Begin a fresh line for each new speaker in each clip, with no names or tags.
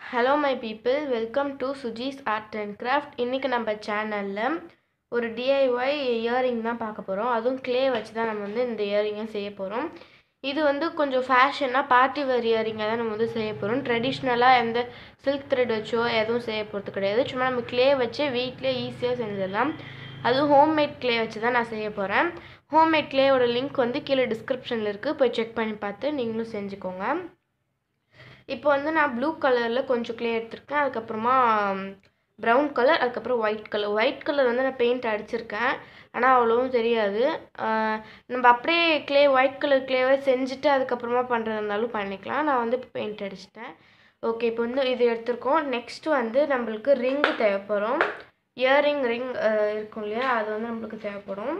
hello my people welcome to Suji's art and craft இன்றைக்கி நம்ம சேனலில் ஒரு டிஐஒய் இயரிங் தான் பார்க்க போகிறோம் அதுவும் க்ளே வச்சு தான் நம்ம வந்து இந்த இயரிங்கை செய்ய போகிறோம் இது வந்து கொஞ்சம் ஃபேஷனாக பார்ட்டி வேர் இயரிங்காக தான் நம்ம வந்து செய்ய போகிறோம் ட்ரெடிஷ்னலாக எந்த சில்க் த்ரெட் வச்சோ எதுவும் செய்ய போகிறது கிடையாது சும்மா நம்ம க்ளே வச்சு வீட்டிலே ஈஸியாக செஞ்சிடலாம் அதுவும் ஹோம்மேட் க்ளே வச்சு தான் நான் செய்ய போகிறேன் ஹோம்மேட் க்ளேயோட லிங்க் வந்து கீழே டிஸ்கிரிப்ஷனில் இருக்குது போய் செக் பண்ணி பார்த்து நீங்களும் செஞ்சுக்கோங்க இப்போ வந்து நான் ப்ளூ கலரில் கொஞ்சம் க்ளே எடுத்திருக்கேன் அதுக்கப்புறமா ப்ரௌன் கலர் அதுக்கப்புறம் ஒயிட் கலர் ஒயிட் கலர் வந்து நான் பெயிண்ட் அடிச்சிருக்கேன் ஆனால் அவ்வளோவும் தெரியாது நம்ம அப்படியே க்ளே ஒயிட் கலர் க்ளேவை செஞ்சுட்டு அதுக்கப்புறமா பண்ணுறதா இருந்தாலும் பண்ணிக்கலாம் நான் வந்து இப்போ பெயிண்ட் அடிச்சிட்டேன் ஓகே இப்போ வந்து இது எடுத்திருக்கோம் நெக்ஸ்ட் வந்து நம்மளுக்கு ரிங்கு தேவைப்படும் இயரிங் ரிங் இருக்கும் இல்லையா அது வந்து நம்மளுக்கு தேவைப்படும்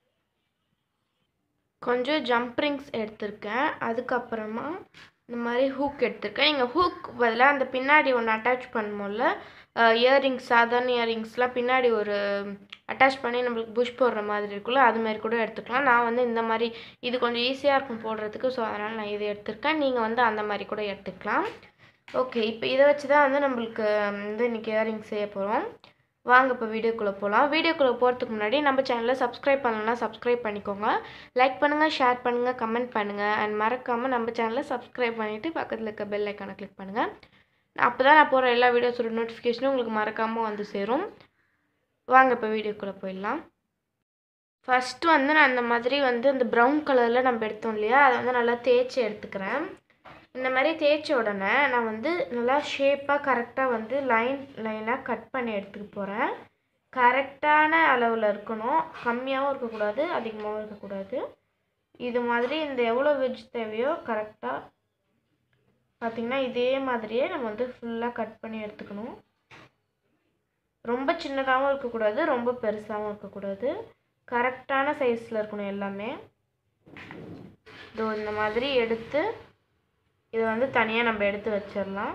கொஞ்சம் ஜம்ப் ரிங்ஸ் எடுத்திருக்கேன் அதுக்கப்புறமா இந்த மாதிரி ஹூக் எடுத்திருக்கேன் இங்கே ஹூக் பதிலாக அந்த பின்னாடி ஒன்று அட்டாச் பண்ணுமோல இயரிங்ஸ் சாதாரண இயரிங்ஸ்லாம் பின்னாடி ஒரு அட்டாச் பண்ணி நம்மளுக்கு புஷ் போடுற மாதிரி இருக்குல்ல அது மாதிரி கூட எடுத்துக்கலாம் நான் வந்து இந்த மாதிரி இது கொஞ்சம் ஈஸியாக இருக்கும் போடுறதுக்கு ஸோ அதனால் நான் இதை எடுத்திருக்கேன் நீங்கள் வந்து அந்த மாதிரி கூட எடுத்துக்கலாம் ஓகே இப்போ இதை வச்சு தான் வந்து நம்மளுக்கு வந்து இன்றைக்கி இயரிங் செய்ய போகிறோம் வாங்க இப்போ வீடியோக்குள்ளே போகலாம் வீடியோக்குள்ளே போகிறதுக்கு முன்னாடி நம்ம சேனலை சப்ஸ்கிரைப் பண்ணலன்னா சப்ஸ்கிரைப் பண்ணிக்கோங்க லைக் பண்ணுங்கள் ஷேர் பண்ணுங்கள் கமெண்ட் பண்ணுங்கள் அண்ட் மறக்காமல் நம்ம சேனலை சப்ஸ்கிரைப் பண்ணிவிட்டு பக்கத்தில் இருக்க பெல் ஐக்கானை கிளிக் பண்ணுங்கள் அப்போ தான் நான் போகிற எல்லா வீடியோஸோட நோட்டிஃபிகேஷனும் உங்களுக்கு மறக்காமல் வந்து சேரும் வாங்க இப்போ வீடியோக்குள்ளே போயிடலாம் ஃபஸ்ட்டு வந்து நான் அந்த மாதிரி வந்து அந்த ப்ரௌன் கலரில் நம்ம எடுத்தோம் இல்லையா அதை வந்து நல்லா தேய்ச்சி எடுத்துக்கிறேன் இந்த மாதிரி தேய்ச்ச உடனே நான் வந்து நல்லா ஷேப்பாக கரெக்டாக வந்து லைன் லைனாக கட் பண்ணி எடுத்துக்க போகிறேன் கரெக்டான அளவில் இருக்கணும் கம்மியாகவும் இருக்கக்கூடாது அதிகமாகவும் இருக்கக்கூடாது இது மாதிரி இந்த எவ்வளோ வெஜ் தேவையோ கரெக்டாக பார்த்திங்கன்னா இதே மாதிரியே நம்ம வந்து ஃபுல்லாக கட் பண்ணி எடுத்துக்கணும் ரொம்ப சின்னதாகவும் இருக்கக்கூடாது ரொம்ப பெருசாகவும் இருக்கக்கூடாது கரெக்டான சைஸில் இருக்கணும் எல்லாமே இதோ இந்த மாதிரி எடுத்து இதை வந்து தனியாக நம்ம எடுத்து வச்சிடலாம்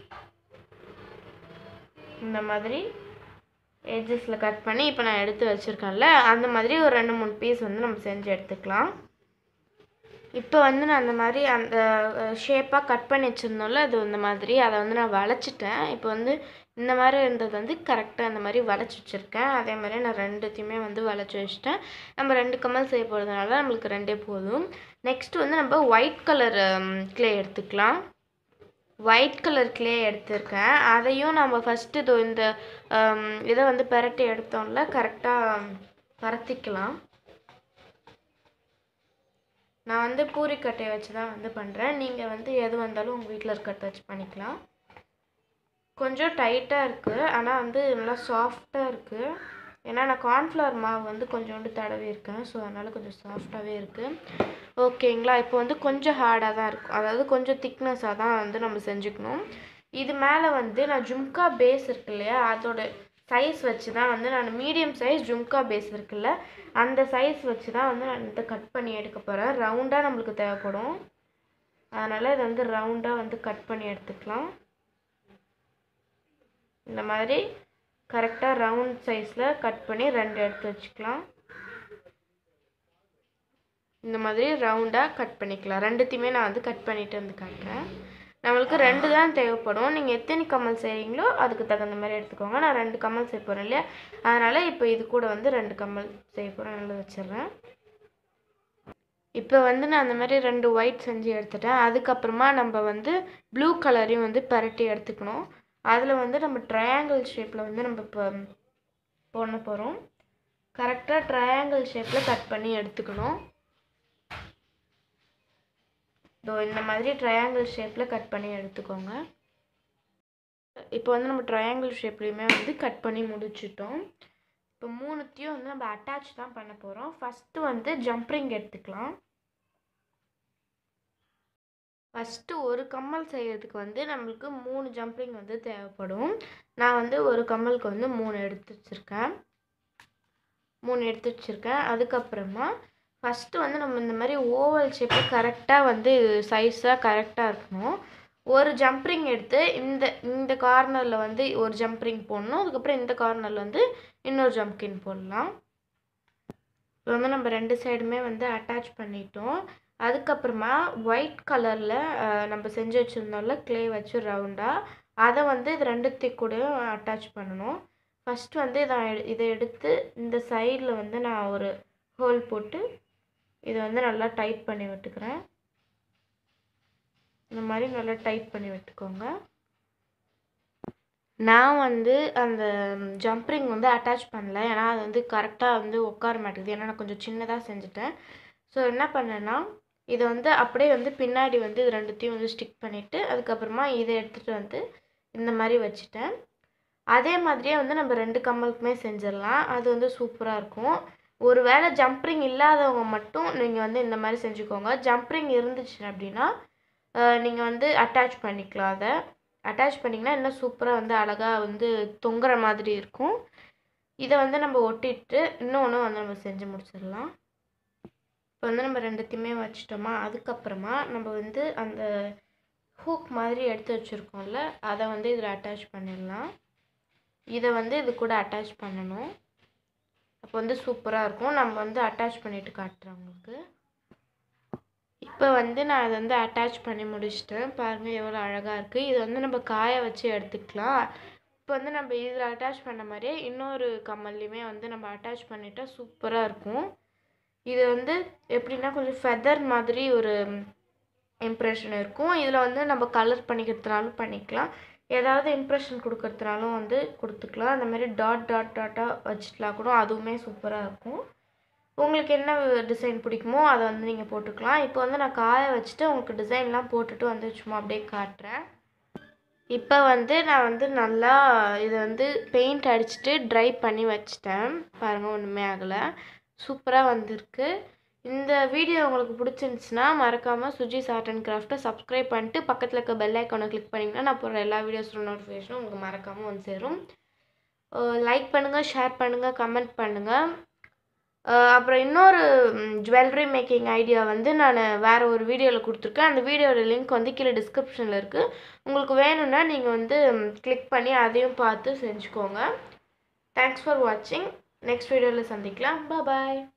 இந்த மாதிரி எட்ஜஸில் கட் பண்ணி இப்போ நான் எடுத்து வச்சுருக்கேன்ல அந்த மாதிரி ஒரு ரெண்டு மூணு பீஸ் வந்து நம்ம செஞ்சு எடுத்துக்கலாம் இப்போ வந்து நான் அந்த மாதிரி அந்த ஷேப்பாக கட் பண்ணி வச்சுருந்தோம்ல அது இந்த மாதிரி அதை வந்து நான் வளைச்சிட்டேன் இப்போ வந்து இந்த மாதிரி இருந்தது வந்து கரெக்டாக அந்த மாதிரி வளைச்சி வச்சுருக்கேன் அதே மாதிரி நான் ரெண்டுத்தையுமே வந்து வளைச்சி வச்சுட்டேன் நம்ம ரெண்டு கமல் செய்ய போகிறதுனால நம்மளுக்கு ரெண்டே போதும் நெக்ஸ்ட் வந்து நம்ம ஒயிட் கலர் க்ளே எடுத்துக்கலாம் ஒயிட் கலர் க்ளே எடுத்திருக்கேன் அதையும் நம்ம ஃபஸ்ட்டு இதோ இந்த இதை வந்து பெரட்டி எடுத்தோம்ல கரெக்டாக பரத்திக்கலாம் நான் வந்து பூரிக்கட்டையை வச்சு தான் வந்து பண்ணுறேன் நீங்கள் வந்து எது வந்தாலும் உங்கள் வீட்டில் இருக்கிறத வச்சு பண்ணிக்கலாம் கொஞ்சம் டைட்டாக இருக்குது ஆனால் வந்து நல்லா சாஃப்டாக இருக்குது ஏன்னா நான் கார்ன்ஃப்ளவர் மாவு வந்து கொஞ்சோண்டு தடவி இருக்கேன் ஸோ அதனால் கொஞ்சம் சாஃப்டாகவே இருக்குது ஓகேங்களா இப்போ வந்து கொஞ்சம் ஹார்டாக தான் இருக்கும் அதாவது கொஞ்சம் திக்னஸாக தான் வந்து நம்ம செஞ்சுக்கணும் இது மேலே வந்து நான் ஜும்கா பேஸ் இருக்கு இல்லையா அதோட சைஸ் வச்சு தான் வந்து நான் மீடியம் சைஸ் ஜும்கா பேஸ் இருக்குல்ல அந்த சைஸ் வச்சு தான் வந்து நான் இதை கட் பண்ணி எடுக்க போகிறேன் ரவுண்டாக நம்மளுக்கு தேவைப்படும் அதனால் இதை வந்து ரவுண்டாக வந்து கட் பண்ணி எடுத்துக்கலாம் இந்த மாதிரி கரெக்டாக ரவுண்ட் சைஸில் கட் பண்ணி ரெண்டு எடுத்து வச்சுக்கலாம் இந்த மாதிரி ரவுண்டாக கட் பண்ணிக்கலாம் ரெண்டுத்தையுமே நான் வந்து கட் பண்ணிவிட்டு வந்து காட்டுறேன் நம்மளுக்கு ரெண்டு தான் தேவைப்படும் நீங்கள் எத்தனை கம்மல் செய்கிறீங்களோ அதுக்கு தகுந்த மாதிரி எடுத்துக்கோங்க நான் ரெண்டு கம்மல் செய்ய போகிறேன் இல்லையா அதனால் இப்போ இது கூட வந்து ரெண்டு கம்மல் செய்ய போகிறேன் நல்லா வச்சிடுறேன் இப்போ வந்து நான் அந்த மாதிரி ரெண்டு ஒயிட் செஞ்சு எடுத்துட்டேன் அதுக்கப்புறமா நம்ம வந்து ப்ளூ கலரையும் வந்து பரட்டி எடுத்துக்கணும் அதில் வந்து நம்ம ட்ரையாங்கிள் ஷேப்பில் வந்து நம்ம இப்போ பண்ண போகிறோம் கரெக்டாக ட்ரையாங்கிள் ஷேப்பில் கட் பண்ணி எடுத்துக்கணும் இதோ இந்த மாதிரி ட்ரையாங்கிள் ஷேப்பில் கட் பண்ணி எடுத்துக்கோங்க இப்போ வந்து நம்ம ட்ரையாங்கிள் ஷேப்லேயுமே வந்து கட் பண்ணி முடிச்சிட்டோம் இப்போ மூணுத்தையும் வந்து நம்ம அட்டாச் தான் பண்ண போகிறோம் ஃபஸ்ட்டு வந்து ஜம்ப்ரிங் எடுத்துக்கலாம் ஃபஸ்ட்டு ஒரு கம்மல் செய்கிறதுக்கு வந்து நம்மளுக்கு மூணு ஜம்ப்ரிங் வந்து தேவைப்படும் நான் வந்து ஒரு கம்மலுக்கு வந்து மூணு எடுத்து வச்சுருக்கேன் மூணு எடுத்து வச்சுருக்கேன் அதுக்கப்புறமா ஃபஸ்ட்டு வந்து நம்ம இந்த மாதிரி ஓவல் ஷேப்பில் கரெக்டாக வந்து சைஸாக கரெக்டாக இருக்கணும் ஒரு ஜம்ப்ரிங் எடுத்து இந்த இந்த கார்னரில் வந்து ஒரு ஜம்ப்ரிங் போடணும் அதுக்கப்புறம் இந்த கார்னரில் வந்து இன்னொரு ஜம்ப்ரிங் போடலாம் இப்போ வந்து நம்ம ரெண்டு சைடுமே வந்து அட்டாச் பண்ணிட்டோம் அதுக்கப்புறமா ஒயிட் கலரில் நம்ம செஞ்சு வச்சுருந்தோம்ல க்ளே வச்சு ரவுண்டாக அதை வந்து இது ரெண்டுத்தையும் கூடயும் அட்டாச் பண்ணணும் ஃபஸ்ட்டு வந்து இதை எ- இதை எடுத்து இந்த சைடில் வந்து நான் ஒரு ஹோல் போட்டு இதை வந்து நல்லா டைட் பண்ணி விட்டுக்கிறேன் இந்த மாதிரி நல்லா டைட் பண்ணி விட்டுக்கோங்க நான் வந்து அந்த ஜம்ப்ரிங் வந்து அட்டாச் பண்ணல ஏன்னா அது வந்து கரெக்டாக வந்து உட்கார மாட்டேங்குது ஏன்னா நான் கொஞ்சம் சின்னதாக செஞ்சுட்டேன் ஸோ என்ன பண்ணேன்னா இதை வந்து அப்படியே வந்து பின்னாடி வந்து இது ரெண்டுத்தையும் வந்து ஸ்டிக் பண்ணிவிட்டு அதுக்கப்புறமா இதை எடுத்துகிட்டு வந்து இந்த மாதிரி வச்சுட்டேன் அதே மாதிரியே வந்து நம்ம ரெண்டு கம்மலுக்குமே செஞ்சிடலாம் அது வந்து சூப்பராக இருக்கும் ஒரு வேளை ஜம்ப்ரிங் இல்லாதவங்க மட்டும் நீங்கள் வந்து இந்த மாதிரி செஞ்சுக்கோங்க ஜம்ப்ரிங் இருந்துச்சு அப்படின்னா நீங்கள் வந்து அட்டாச் பண்ணிக்கலாம் அதை அட்டாச் பண்ணிங்கன்னா இன்னும் சூப்பராக வந்து அழகாக வந்து தொங்குற மாதிரி இருக்கும் இதை வந்து நம்ம ஒட்டிட்டு இன்னொன்று வந்து நம்ம செஞ்சு முடிச்சிடலாம் இப்போ வந்து நம்ம ரெண்டுத்தையுமே வச்சிட்டோமா அதுக்கப்புறமா நம்ம வந்து அந்த ஹூக் மாதிரி எடுத்து வச்சுருக்கோம்ல அதை வந்து இதில் அட்டாச் பண்ணிடலாம் இதை வந்து இது கூட அட்டாச் பண்ணணும் அப்போ வந்து சூப்பராக இருக்கும் நம்ம வந்து அட்டாச் பண்ணிட்டு காட்டுறேன் உங்களுக்கு இப்போ வந்து நான் அதை வந்து அட்டாச் பண்ணி முடிச்சிட்டேன் பாருங்கள் எவ்வளோ அழகாக இருக்குது இது வந்து நம்ம காய வச்சு எடுத்துக்கலாம் இப்போ வந்து நம்ம இதில் அட்டாச் பண்ண மாதிரியே இன்னொரு கம்மல்லையுமே வந்து நம்ம அட்டாச் பண்ணிட்டா சூப்பராக இருக்கும் இது வந்து எப்படின்னா கொஞ்சம் ஃபெதர் மாதிரி ஒரு இம்ப்ரெஷன் இருக்கும் இதில் வந்து நம்ம கலர் பண்ணிக்கிறதுனாலும் பண்ணிக்கலாம் ஏதாவது இம்ப்ரெஷன் கொடுக்கறதுனாலும் வந்து கொடுத்துக்கலாம் அந்த மாதிரி டாட் டாட் டாட்டாக வச்சுக்கலாம் கூட அதுவுமே சூப்பராக இருக்கும் உங்களுக்கு என்ன டிசைன் பிடிக்குமோ அதை வந்து நீங்கள் போட்டுக்கலாம் இப்போ வந்து நான் காய வச்சுட்டு உங்களுக்கு டிசைன்லாம் போட்டுட்டு வந்து சும்மா அப்படியே காட்டுறேன் இப்போ வந்து நான் வந்து நல்லா இதை வந்து பெயிண்ட் அடிச்சுட்டு ட்ரை பண்ணி வச்சிட்டேன் பாருங்கள் ஒன்றுமே ஆகலை சூப்பராக வந்திருக்கு இந்த வீடியோ உங்களுக்கு பிடிச்சிருந்துச்சுன்னா மறக்காமல் சுஜி ஆர்ட் அண்ட் கிராஃப்ட்டை சப்ஸ்கிரைப் பண்ணிட்டு பக்கத்தில் இருக்க பெல் ஐக்கானை கிளிக் பண்ணிங்கன்னா நான் போடுற எல்லா வீடியோஸோட நோட்டிஃபிகேஷனும் உங்களுக்கு மறக்காமல் வந்து சேரும் லைக் பண்ணுங்கள் ஷேர் பண்ணுங்கள் கமெண்ட் பண்ணுங்கள் அப்புறம் இன்னொரு ஜுவல்லரி மேக்கிங் ஐடியா வந்து நான் வேறு ஒரு வீடியோவில் கொடுத்துருக்கேன் அந்த வீடியோட லிங்க் வந்து கீழே டிஸ்கிரிப்ஷனில் இருக்குது உங்களுக்கு வேணும்னா நீங்கள் வந்து கிளிக் பண்ணி அதையும் பார்த்து செஞ்சுக்கோங்க தேங்க்ஸ் ஃபார் வாட்சிங் நெக்ஸ்ட் வீடியோவில் சந்திக்கலாம் பாய்